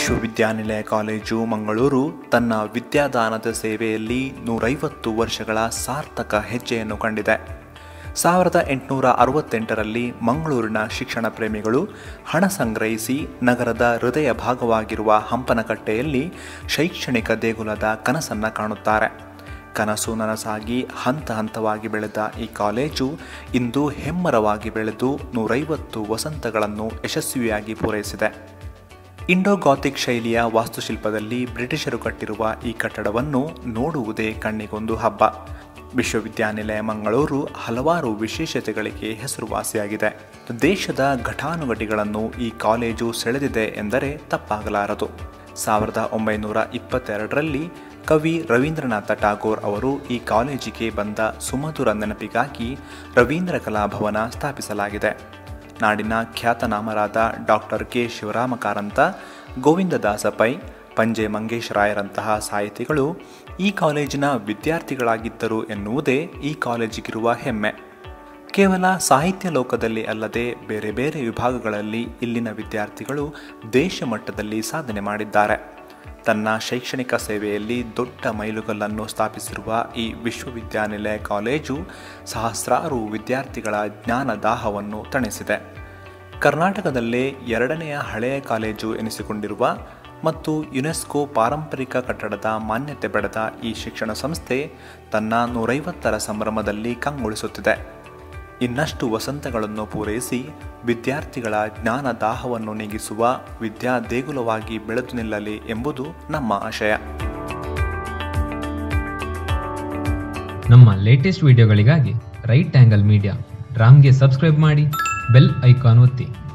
ವಿಶ್ವವಿದ್ಯಾನಿಲಯ ಕಾಲೇಜು ಮಂಗಳೂರು ತನ್ನ ವಿದ್ಯಾದಾನದ ಸೇವೆಯಲ್ಲಿ ನೂರೈವತ್ತು ವರ್ಷಗಳ ಸಾರ್ಥಕ ಹೆಜ್ಜೆಯನ್ನು ಕಂಡಿದೆ ಸಾವಿರದ ಎಂಟುನೂರ ಅರವತ್ತೆಂಟರಲ್ಲಿ ಮಂಗಳೂರಿನ ಶಿಕ್ಷಣ ಪ್ರೇಮಿಗಳು ಹಣ ಸಂಗ್ರಹಿಸಿ ನಗರದ ಹೃದಯ ಭಾಗವಾಗಿರುವ ಹಂಪನಕಟ್ಟೆಯಲ್ಲಿ ಶೈಕ್ಷಣಿಕ ದೇಗುಲದ ಕನಸನ್ನು ಕಾಣುತ್ತಾರೆ ಕನಸು ನನಸಾಗಿ ಹಂತ ಹಂತವಾಗಿ ಬೆಳೆದ ಈ ಕಾಲೇಜು ಇಂದು ಹೆಮ್ಮರವಾಗಿ ಬೆಳೆದು ನೂರೈವತ್ತು ವಸಂತಗಳನ್ನು ಯಶಸ್ವಿಯಾಗಿ ಪೂರೈಸಿದೆ ಇಂಡೋ ಗಾಥಿಕ್ ಶೈಲಿಯ ವಾಸ್ತುಶಿಲ್ಪದಲ್ಲಿ ಬ್ರಿಟಿಷರು ಕಟ್ಟಿರುವ ಈ ಕಟ್ಟಡವನ್ನು ನೋಡುವುದೇ ಕಣ್ಣಿಗೊಂದು ಹಬ್ಬ ವಿಶ್ವವಿದ್ಯಾನಿಲಯ ಮಂಗಳೂರು ಹಲವಾರು ವಿಶೇಷತೆಗಳಿಗೆ ಹೆಸರುವಾಸಿಯಾಗಿದೆ ದೇಶದ ಘಟಾನುಘಟಿಗಳನ್ನು ಈ ಕಾಲೇಜು ಸೆಳೆದಿದೆ ಎಂದರೆ ತಪ್ಪಾಗಲಾರದು ಸಾವಿರದ ಒಂಬೈನೂರ ಇಪ್ಪತ್ತೆರಡರಲ್ಲಿ ಕವಿ ರವೀಂದ್ರನಾಥ ಟಾಗೋರ್ ಅವರು ಈ ಕಾಲೇಜಿಗೆ ಬಂದ ಸುಮಧುರ ನೆನಪಿಗಾಗಿ ರವೀಂದ್ರ ಕಲಾಭವನ ಸ್ಥಾಪಿಸಲಾಗಿದೆ ನಾಡಿನ ಖ್ಯಾತನಾಮರಾದ ಡಾಕ್ಟರ್ ಕೆ ಶಿವರಾಮ ಕಾರಂತ ಗೋವಿಂದದಾಸ ಪೈ ಪಂಜೆ ಮಂಗೇಶ್ ರಾಯರಂತಹ ಸಾಹಿತಿಗಳು ಈ ಕಾಲೇಜಿನ ವಿದ್ಯಾರ್ಥಿಗಳಾಗಿದ್ದರು ಎನ್ನುವುದೇ ಈ ಕಾಲೇಜಿಗಿರುವ ಹೆಮ್ಮೆ ಕೇವಲ ಸಾಹಿತ್ಯ ಲೋಕದಲ್ಲಿ ಅಲ್ಲದೆ ಬೇರೆ ಬೇರೆ ವಿಭಾಗಗಳಲ್ಲಿ ಇಲ್ಲಿನ ವಿದ್ಯಾರ್ಥಿಗಳು ದೇಶ ಮಟ್ಟದಲ್ಲಿ ಸಾಧನೆ ಮಾಡಿದ್ದಾರೆ ತನ್ನ ಶೈಕ್ಷಣಿಕ ಸೇವೆಯಲ್ಲಿ ದೊಡ್ಡ ಮೈಲುಗಲ್ಲನ್ನು ಸ್ಥಾಪಿಸಿರುವ ಈ ವಿಶ್ವವಿದ್ಯಾನಿಲಯ ಕಾಲೇಜು ಸಹಸ್ರಾರು ವಿದ್ಯಾರ್ಥಿಗಳ ಜ್ಞಾನದಾಹವನ್ನು ತಣಿಸಿದೆ ಕರ್ನಾಟಕದಲ್ಲೇ ಎರಡನೆಯ ಹಳೆಯ ಕಾಲೇಜು ಎನಿಸಿಕೊಂಡಿರುವ ಮತ್ತು ಯುನೆಸ್ಕೋ ಪಾರಂಪರಿಕ ಕಟ್ಟಡದ ಮಾನ್ಯತೆ ಪಡೆದ ಈ ಶಿಕ್ಷಣ ಸಂಸ್ಥೆ ತನ್ನ ನೂರೈವತ್ತರ ಸಂಭ್ರಮದಲ್ಲಿ ಕಂಗೊಳಿಸುತ್ತಿದೆ ಇನ್ನಷ್ಟು ವಸಂತಗಳನ್ನು ಪೂರೈಸಿ ವಿದ್ಯಾರ್ಥಿಗಳ ಜ್ಞಾನ ದಾಹವನ್ನು ನೀಗಿಸುವ ವಿದ್ಯಾ ದೇಗುಲವಾಗಿ ಬೆಳೆದು ನಿಲ್ಲಲಿ ಎಂಬುದು ನಮ್ಮ ಆಶಯ ನಮ್ಮ ಲೇಟೆಸ್ಟ್ ವಿಡಿಯೋಗಳಿಗಾಗಿ ರೈಟ್ ಆಂಗಲ್ ಮೀಡಿಯಾ ರಾಮ್ಗೆ ಸಬ್ಸ್ಕ್ರೈಬ್ ಮಾಡಿ ಬೆಲ್ ಐಕಾನ್ ಒತ್ತಿ